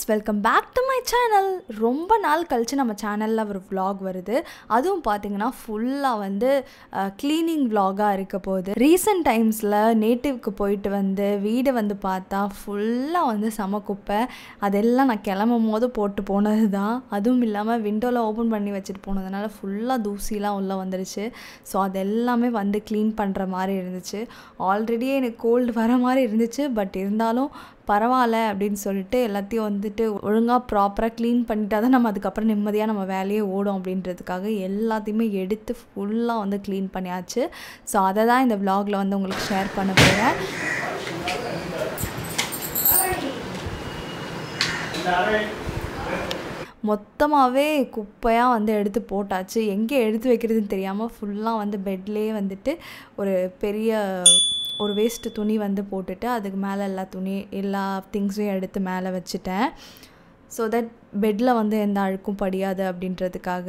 welcome back to my channel ரொம்ப நாள் கழித்து நம்ம சேனலில் ஒரு vlog வருது அதுவும் பார்த்தீங்கன்னா ஃபுல்லாக வந்து க்ளீனிங் vlog-ஆ இருக்க போகுது ரீசெண்ட் டைம்ஸில் நேட்டிவ்க்கு போயிட்டு வந்து வீடு வந்து பார்த்தா ஃபுல்லாக வந்து செம குப்பை அதெல்லாம் நான் கிளம்பும் போது போட்டு போனது தான் அதுவும் இல்லாமல் விண்டோவில் ஓப்பன் பண்ணி வச்சுட்டு போனதுனால ஃபுல்லாக தூசிலாம் உள்ளே வந்துருச்சு ஸோ அது எல்லாமே வந்து க்ளீன் பண்ணுற மாதிரி இருந்துச்சு ஆல்ரெடியே எனக்கு கோல்டு வர மாதிரி இருந்துச்சு பட் இருந்தாலும் பரவாயில்ல அப்படின்னு சொல்லிட்டு எல்லாத்தையும் வந்துட்டு ஒழுங்காக ப்ராப்பராக க்ளீன் பண்ணிட்டா தான் நம்ம அதுக்கப்புறம் நிம்மதியாக நம்ம வேலையே ஓடும் அப்படின்றதுக்காக எல்லாத்தையுமே எடுத்து ஃபுல்லாக வந்து க்ளீன் பண்ணியாச்சு ஸோ அதை தான் இந்த vlogல வந்து உங்களுக்கு ஷேர் பண்ண போகிறேன் மொத்தமாகவே குப்பையாக வந்து எடுத்து போட்டாச்சு எங்கே எடுத்து வைக்கிறதுன்னு தெரியாமல் ஃபுல்லாக வந்து பெட்லேயே வந்துட்டு ஒரு பெரிய ஒரு வேஸ்ட்டு துணி வந்து போட்டுட்டு அதுக்கு மேலே எல்லா துணி எல்லா திங்ஸையும் எடுத்து மேலே வச்சுட்டேன் ஸோ தட் பெட்டில் வந்து எந்த அழுக்கும் படியாது அப்படின்றதுக்காக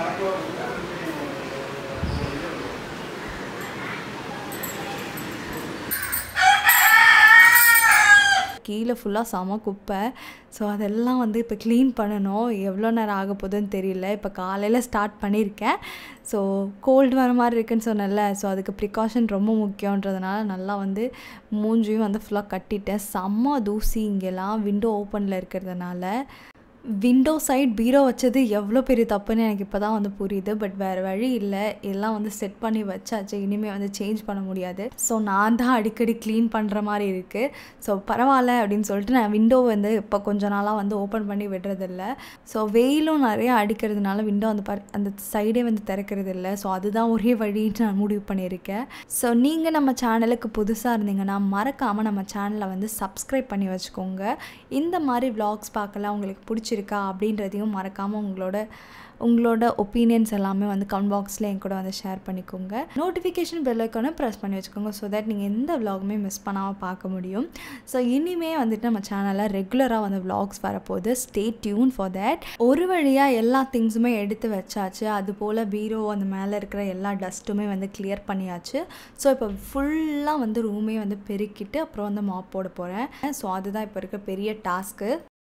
கீழே ஃபுல்லாக செம குப்பை ஸோ அதெல்லாம் வந்து இப்போ க்ளீன் பண்ணணும் எவ்வளோ நேரம் ஆக போகுதுன்னு தெரியல இப்போ காலையில் ஸ்டார்ட் பண்ணியிருக்கேன் ஸோ கோல்டு வர மாதிரி இருக்குன்னு சொன்னேன்ல ஸோ அதுக்கு ப்ரிகாஷன் ரொம்ப முக்கியன்றதுனால நல்லா வந்து மூஞ்சியும் வந்து ஃபுல்லாக கட்டிட்டேன் செம்ம தூசி இங்கெல்லாம் விண்டோ ஓப்பனில் இருக்கிறதுனால விண்டோ சைட் பீரோ வச்சது எவ்வளோ பெரிய தப்புன்னு எனக்கு இப்போ தான் வந்து புரியுது பட் வேறு வழி இல்லை எல்லாம் வந்து செட் பண்ணி வச்சாச்சு இனிமேல் வந்து சேஞ்ச் பண்ண முடியாது ஸோ நான் தான் அடிக்கடி க்ளீன் பண்ணுற மாதிரி இருக்குது ஸோ பரவாயில்ல அப்படின்னு சொல்லிட்டு நான் விண்டோ வந்து இப்போ கொஞ்ச நாளாக வந்து ஓப்பன் பண்ணி விடுறதில்ல ஸோ வெயிலும் நிறைய அடிக்கிறதுனால விண்டோ அந்த பர் அந்த சைடே வந்து திறக்கிறது இல்லை ஸோ அதுதான் ஒரே வழின்னு நான் முடிவு பண்ணியிருக்கேன் ஸோ நீங்கள் நம்ம சேனலுக்கு புதுசாக இருந்தீங்கன்னா மறக்காமல் நம்ம சேனலை வந்து சப்ஸ்கிரைப் பண்ணி வச்சுக்கோங்க இந்த மாதிரி vlogs பார்க்கலாம் உங்களுக்கு பிடிச்சிருக்கா அப்படின்றதையும் மறக்காமல் உங்களோட உங்களோட ஒப்பீனியன்ஸ் எல்லாமே வந்து கமெண்ட் பாக்ஸில் என் கூட வந்து ஷேர் பண்ணிக்கோங்க நோட்டிஃபிகேஷன் பெல் ஐக்கானை ப்ரெஸ் பண்ணி வச்சுக்கோங்க ஸோ தட் நீங்கள் எந்த vlogமே மிஸ் பண்ணாமல் பார்க்க முடியும் ஸோ இனிமே வந்துட்டு நம்ம சேனலில் ரெகுலராக வந்து vlogs வரப்போகுது ஸ்டே டியூன் ஃபார் தேட் ஒரு வழியாக எல்லா திங்ஸுமே எடுத்து வச்சாச்சு அது போல் பீரோ அந்த மேலே இருக்கிற எல்லா டஸ்ட்டுமே வந்து கிளியர் பண்ணியாச்சு ஸோ இப்போ ஃபுல்லாக வந்து ரூமே வந்து பெருக்கிட்டு அப்புறம் வந்து மாப் போட போகிறேன் ஸோ அதுதான் இப்போ இருக்க பெரிய டாஸ்க்கு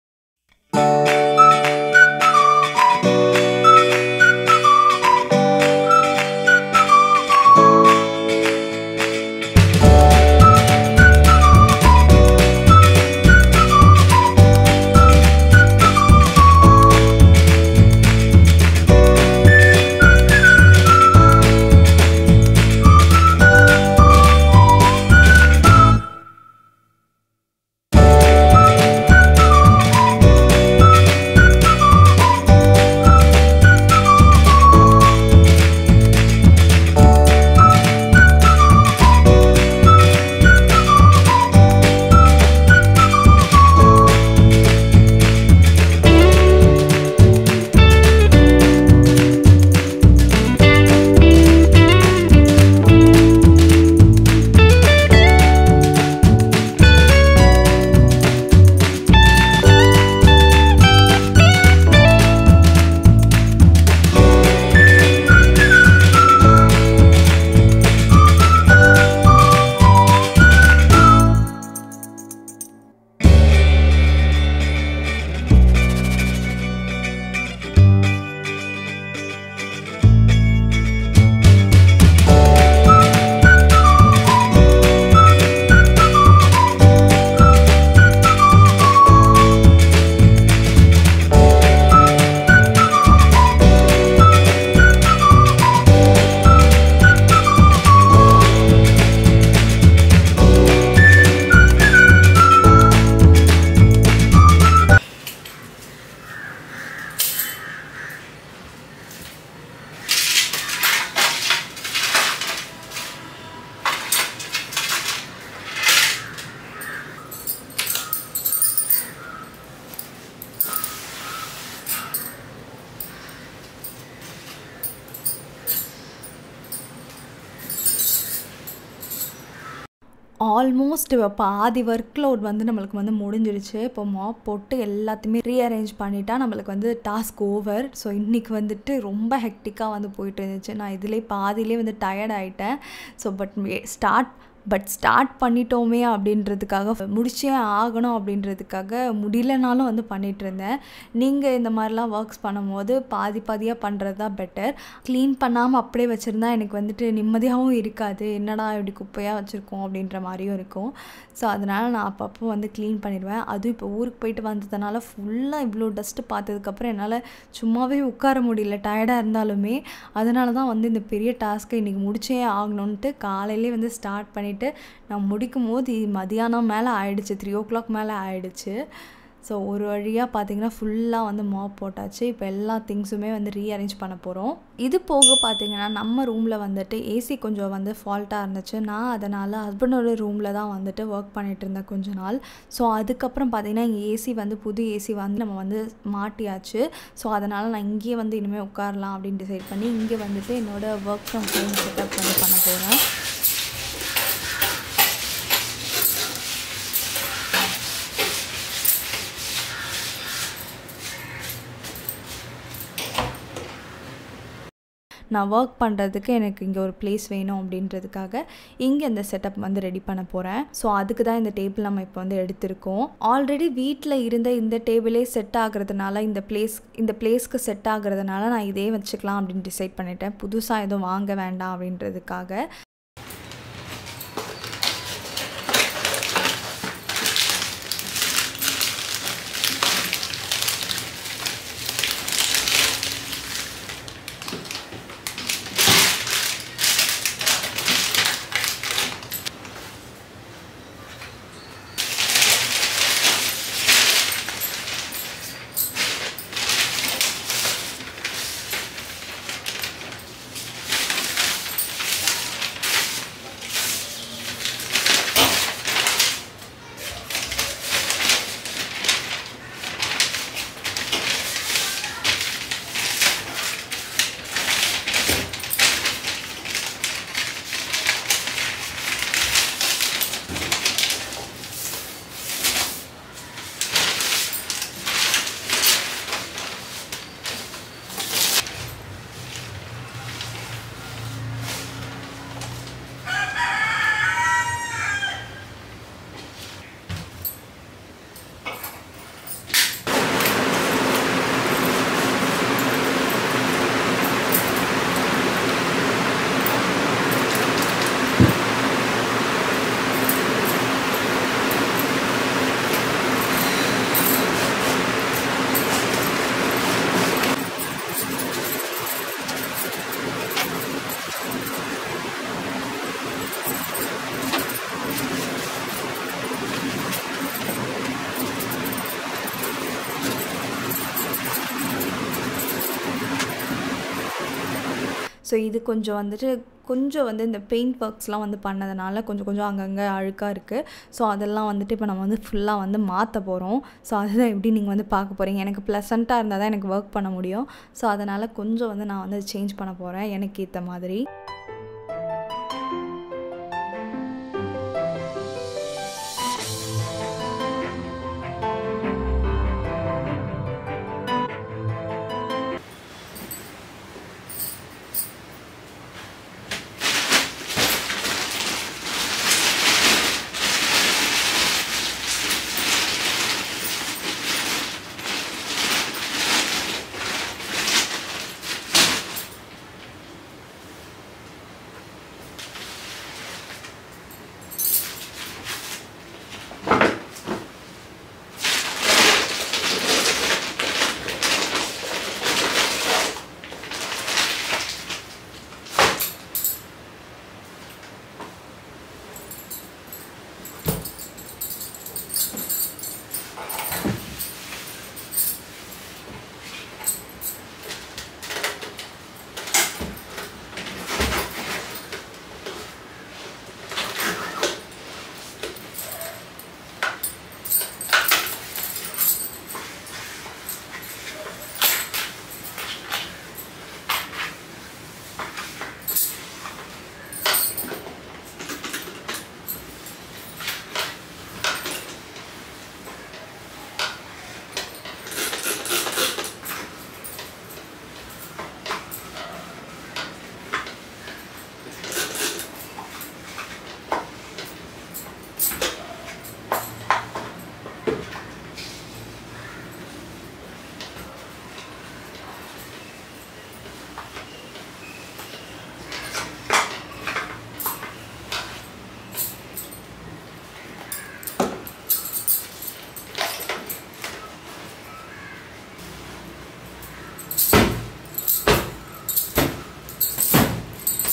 ஆல்மோஸ்ட் இப்போ பாதி ஒர்க் லோட் வந்து நம்மளுக்கு வந்து முடிஞ்சிடுச்சு இப்போ மாப் போட்டு எல்லாத்தையுமே ரீஅரேஞ்ச் பண்ணிட்டா நம்மளுக்கு வந்து டாஸ்க் ஓவர் ஸோ இன்றைக்கி வந்துட்டு ரொம்ப ஹெக்டிக்காக வந்து போயிட்டு இருந்துச்சு நான் இதிலே பாதியிலே வந்து டயர்ட் ஆகிட்டேன் so but start but start பண்ணிட்டோமே அப்படின்றதுக்காக முடிச்சே ஆகணும் அப்படின்றதுக்காக முடியலனாலும் வந்து பண்ணிகிட்டு இருந்தேன் நீங்கள் இந்த மாதிரிலாம் ஒர்க்ஸ் பண்ணும்போது பாதி பாதியாக பண்ணுறது தான் பெட்டர் க்ளீன் பண்ணாமல் அப்படியே வச்சுருந்தா எனக்கு வந்துட்டு நிம்மதியாகவும் இருக்காது என்னடா இப்படி குப்பையாக வச்சுருக்கோம் அப்படின்ற மாதிரியும் இருக்கும் ஸோ அதனால் நான் அப்பப்போ வந்து க்ளீன் பண்ணிடுவேன் அதுவும் இப்போ ஊருக்கு போயிட்டு வந்ததுனால ஃபுல்லாக இவ்வளோ டஸ்ட்டு பார்த்ததுக்கப்புறம் என்னால் சும்மாவே உட்கார முடியல டயர்டாக இருந்தாலுமே அதனால தான் வந்து இந்த பெரிய டாஸ்க்கை இன்றைக்கி முடிச்சே ஆகணுன்ட்டு காலையிலே வந்து ஸ்டார்ட் பண்ணிவிட்டு நான் முடிக்கும் போது மதியானம் மேலே ஆயிடுச்சு த்ரீ ஓ கிளாக் மேலே ஆயிடுச்சு ஸோ ஒரு வழியாக பார்த்தீங்கன்னா ஃபுல்லாக வந்து மாப் போட்டாச்சு இப்போ எல்லா திங்ஸுமே வந்து ரீஅரேஞ்ச் பண்ண போகிறோம் இது போக பார்த்தீங்கன்னா நம்ம ரூமில் வந்துட்டு ஏசி கொஞ்சம் வந்து ஃபால்ட்டாக இருந்துச்சு நான் அதனால் ஹஸ்பண்டோட ரூமில் தான் வந்துட்டு ஒர்க் பண்ணிகிட்டு இருந்தேன் கொஞ்ச நாள் ஸோ அதுக்கப்புறம் பார்த்தீங்கன்னா இங்கே ஏசி வந்து புது ஏசி வந்து நம்ம வந்து மாட்டியாச்சு ஸோ அதனால் நான் இங்கேயே வந்து இனிமேல் உட்காரலாம் அப்படின்னு டிசைட் பண்ணி இங்கே வந்துட்டு என்னோடய ஒர்க் ஃப்ரம் ஹோம் செட்டப் வந்து பண்ண போகிறேன் நான் ஒர்க் பண்ணுறதுக்கு எனக்கு இங்கே ஒரு பிளேஸ் வேணும் அப்படின்றதுக்காக இங்கே இந்த செட்டப் வந்து ரெடி பண்ண போகிறேன் ஸோ அதுக்கு தான் இந்த டேபிள் நம்ம இப்போ வந்து எடுத்திருக்கோம் ஆல்ரெடி வீட்டில் இருந்த இந்த டேபிளே செட் ஆகுறதுனால இந்த பிளேஸ் இந்த பிளேஸ்க்கு செட் ஆகுறதுனால நான் இதே வச்சுக்கலாம் அப்படின்னு டிசைட் பண்ணிட்டேன் புதுசாக எதுவும் வாங்க வேண்டாம் அப்படின்றதுக்காக ஸோ இது கொஞ்சம் வந்துட்டு கொஞ்சம் வந்து இந்த பெயிண்ட் ஒர்க்ஸ்லாம் வந்து பண்ணதுனால கொஞ்சம் கொஞ்சம் அங்கங்கே அழுக்காக இருக்குது ஸோ அதெல்லாம் வந்துட்டு இப்போ நம்ம வந்து ஃபுல்லாக வந்து மாற்ற போகிறோம் ஸோ அதுதான் எப்படி நீங்கள் வந்து பார்க்க போகிறீங்க எனக்கு ப்ளசண்ட்டாக இருந்தால் தான் எனக்கு ஒர்க் பண்ண முடியும் ஸோ அதனால் கொஞ்சம் வந்து நான் வந்து சேஞ்ச் பண்ண போகிறேன் எனக்கு ஏற்ற மாதிரி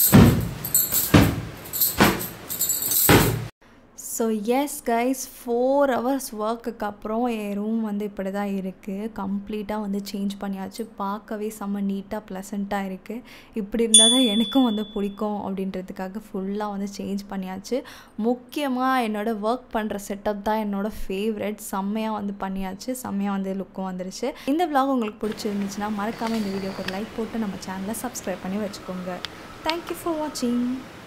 so yes guys four hours ஒர்க்குக்கு அப்புறம் என் ரூம் வந்து இப்படி தான் இருக்குது கம்ப்ளீட்டாக வந்து சேஞ்ச் பண்ணியாச்சு பார்க்கவே செம்ம நீட்டாக ப்ளசண்ட்டாக இருக்குது இப்படி இருந்தால் தான் எனக்கும் வந்து பிடிக்கும் அப்படின்றதுக்காக ஃபுல்லாக வந்து சேஞ்ச் பண்ணியாச்சு முக்கியமாக என்னோடய ஒர்க் பண்ணுற செட்டப் தான் என்னோடய ஃபேவரட் செம்மையாக வந்து பண்ணியாச்சு செம்மையாக வந்து லுக்கும் வந்துருச்சு இந்த vlog உங்களுக்கு பிடிச்சிருந்துச்சுன்னா மறக்காமல் இந்த வீடியோக்கு ஒரு லைக் போட்டு நம்ம சேனலை சப்ஸ்கிரைப் பண்ணி வச்சுக்கோங்க தேங்க்யூ ஃபார் வாட்சிங்